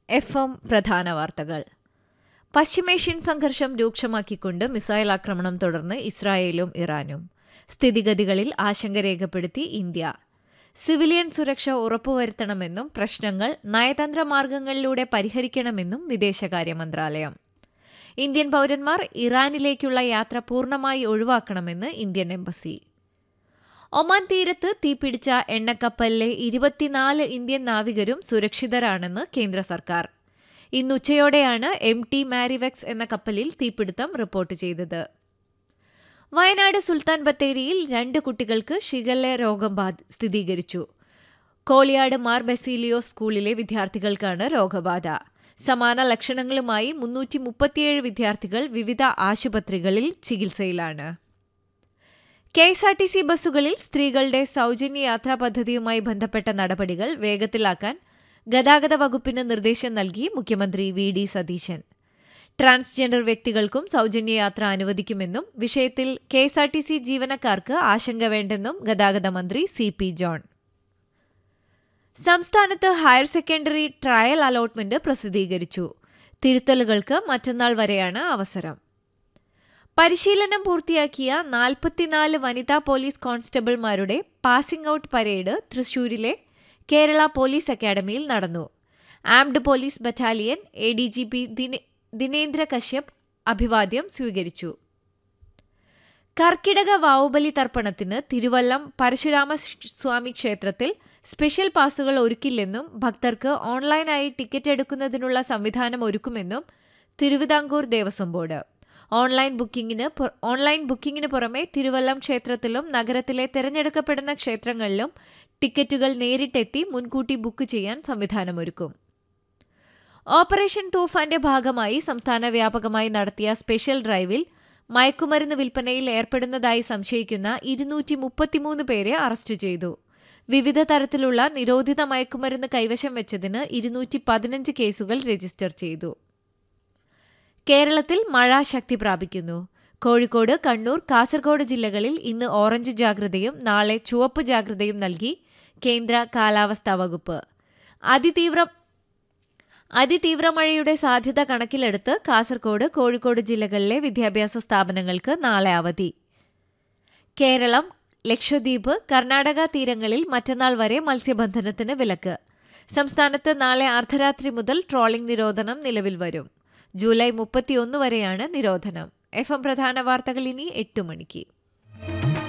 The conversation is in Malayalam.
എഫ് എം പ്രധാന വാർത്തകൾ പശ്ചിമേഷ്യൻ സംഘർഷം രൂക്ഷമാക്കിക്കൊണ്ട് മിസൈൽ ആക്രമണം തുടർന്ന് ഇസ്രായേലും ഇറാനും സ്ഥിതിഗതികളിൽ ആശങ്ക രേഖപ്പെടുത്തി ഇന്ത്യ സിവിലിയൻ സുരക്ഷ ഉറപ്പുവരുത്തണമെന്നും പ്രശ്നങ്ങൾ നയതന്ത്ര മാർഗങ്ങളിലൂടെ പരിഹരിക്കണമെന്നും വിദേശകാര്യ മന്ത്രാലയം ഇന്ത്യൻ പൌരന്മാർ ഇറാനിലേക്കുള്ള യാത്ര പൂർണ്ണമായി ഒഴിവാക്കണമെന്ന് ഇന്ത്യൻ എംബസി ഒമാൻ തീരത്ത് തീപിടിച്ച എണ്ണക്കപ്പലിലെ ഇരുപത്തിനാല് ഇന്ത്യൻ നാവികരും സുരക്ഷിതരാണെന്ന് കേന്ദ്ര സർക്കാർ ഇന്നുച്ചയോടെയാണ് എം ടി മാരിവെക്സ് എന്ന കപ്പലിൽ തീപിടുത്തം റിപ്പോർട്ട് ചെയ്തത് വയനാട് സുൽത്താൻ ബത്തേരിയിൽ രണ്ട് കുട്ടികൾക്ക് ഷിഗല്ല രോഗം ബാധ സ്ഥിരീകരിച്ചു കോളിയാട് മാർ ബെസീലിയോ സ്കൂളിലെ വിദ്യാർത്ഥികൾക്കാണ് രോഗബാധ സമാന ലക്ഷണങ്ങളുമായി മുന്നൂറ്റി മുപ്പത്തിയേഴ് വിദ്യാർത്ഥികൾ വിവിധ ആശുപത്രികളിൽ ചികിത്സയിലാണ് K S R T C ബസ്സുകളിൽ സ്ത്രീകളുടെ സൗജന്യ യാത്രാ പദ്ധതിയുമായി ബന്ധപ്പെട്ട നടപടികൾ വേഗത്തിലാക്കാൻ ഗതാഗത വകുപ്പിന് നിർദ്ദേശം നൽകി മുഖ്യമന്ത്രി വി ഡി സതീശൻ ട്രാൻസ്ജെൻഡർ വ്യക്തികൾക്കും സൗജന്യ യാത്ര അനുവദിക്കുമെന്നും വിഷയത്തിൽ K S R T C ജീവനക്കാർക്ക് ആശങ്ക വേണ്ടെന്നും ഗതാഗത മന്ത്രി സി പി ജോൺ സംസ്ഥാനത്ത് ഹയർ സെക്കൻഡറി ട്രയൽ അലോട്ട്മെന്റ് പ്രസിദ്ധീകരിച്ചു തിരുത്തലുകൾക്ക് മറ്റന്നാൾ വരെയാണ് അവസരം പരിശീലനം പൂർത്തിയാക്കിയ നാൽപ്പത്തിനാല് വനിതാ പോലീസ് കോൺസ്റ്റബിൾമാരുടെ പാസിംഗ് ഔട്ട് പരേഡ് തൃശൂരിലെ കേരള പോലീസ് അക്കാദമിയിൽ നടന്നു armed police battalion A D G P Dinendra Kashyap അഭിവാദ്യം സ്വീകരിച്ചു കർക്കിടക വാവുബലി തർപ്പണത്തിന് തിരുവല്ലം പരശുരാമ സ്വാമി ക്ഷേത്രത്തിൽ സ്പെഷ്യൽ പാസുകൾ ഒരുക്കില്ലെന്നും ഭക്തർക്ക് ഓൺലൈനായി ടിക്കറ്റ് എടുക്കുന്നതിനുള്ള സംവിധാനം ഒരുക്കുമെന്നും തിരുവിതാംകൂർ ദേവസ്വം ബോർഡ് ഓൺലൈൻ ബുക്കിംഗിന് ഓൺലൈൻ ബുക്കിംഗിന് പുറമെ തിരുവല്ലം ക്ഷേത്രത്തിലും നഗരത്തിലെ തിരഞ്ഞെടുക്കപ്പെടുന്ന ക്ഷേത്രങ്ങളിലും ടിക്കറ്റുകൾ നേരിട്ടെത്തി മുൻകൂട്ടി ബുക്ക് ചെയ്യാൻ സംവിധാനമൊരുക്കും ഓപ്പറേഷൻ തൂഫാന്റെ ഭാഗമായി സംസ്ഥാന വ്യാപകമായി നടത്തിയ സ്പെഷ്യൽ ഡ്രൈവിൽ മയക്കുമരുന്ന് വിൽപ്പനയിൽ ഏർപ്പെടുന്നതായി സംശയിക്കുന്ന ഇരുന്നൂറ്റി മുപ്പത്തിമൂന്ന് പേരെ അറസ്റ്റ് ചെയ്തു വിവിധ തരത്തിലുള്ള നിരോധിത മയക്കുമരുന്ന് കൈവശം വെച്ചതിന് ഇരുന്നൂറ്റി പതിനഞ്ച് കേസുകൾ രജിസ്റ്റർ ചെയ്തു കേരളത്തിൽ മഴ ശക്തി പ്രാപിക്കുന്നു കോഴിക്കോട് കണ്ണൂർ കാസർഗോഡ് ജില്ലകളിൽ ഇന്ന് ഓറഞ്ച് ജാഗ്രതയും നാളെ ചുവപ്പ് ജാഗ്രതയും നൽകി കേന്ദ്ര കാലാവസ്ഥാ വകുപ്പ് അതിതീവ്ര അതിതീവ്ര മഴയുടെ സാധ്യത കണക്കിലെടുത്ത് കാസർഗോഡ് കോഴിക്കോട് ജില്ലകളിലെ വിദ്യാഭ്യാസ സ്ഥാപനങ്ങൾക്ക് നാളെ അവധി കേരളം ലക്ഷദ്വീപ് കർണാടക തീരങ്ങളിൽ മറ്റന്നാൾ വരെ മത്സ്യബന്ധനത്തിന് വിലക്ക് സംസ്ഥാനത്ത് നാളെ അർദ്ധരാത്രി മുതൽ ട്രോളിംഗ് നിരോധനം നിലവിൽ വരും ജൂലൈ മുപ്പത്തിയൊന്ന് വരെയാണ് നിരോധനം എഫ് എം പ്രധാന വാർത്തകൾ ഇനി എട്ട് മണിക്ക്